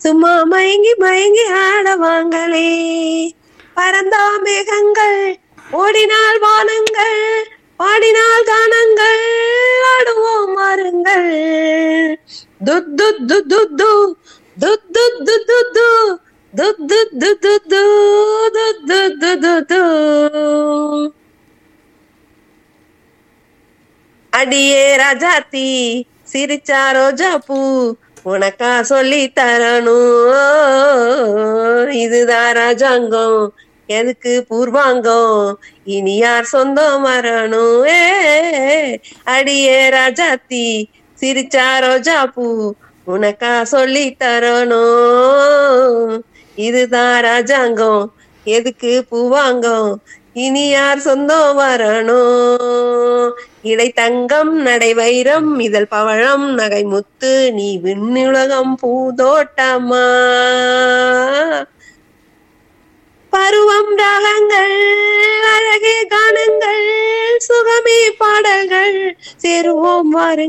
சும்மா மயங்கி மயங்கி ஆடவாங்களே பரந்தா மேகங்கள் ஓடினால் வானங்கள் பாடினால் கானங்கள் ஆடுவோம் மாறுங்கள் துத் துத் துத் துத் து துத் துத் துத் துத் து துத் துத் துத் துத் து துத் துத் துத் துத் து அடியே ராஜாத்தி சிரிச்சா ரோஜா பூ உனக்கா சொல்லி தரணும் இதுதான் ராஜாங்கம் எதுக்கு பூர்வாங்கம் இனி யார் சொந்தம் வரணும் ஏ அடியே ராஜாத்தி சிரிச்சா ரோஜா பூ உனக்கா சொல்லி தரணும் இதுதான் ராஜாங்கம் எதுக்கு பூவாங்கம் இனி யார் சொந்தம் வரணும் இடை தங்கம் நடை வைரம் இதழ் பவழம் நகை முத்து நீ விண்ணுலகம் பூதோட்டமா பருவம் ராகங்கள் அழகே கானங்கள் சுகமே பாடல்கள் சேருவோம் வாருங்கள்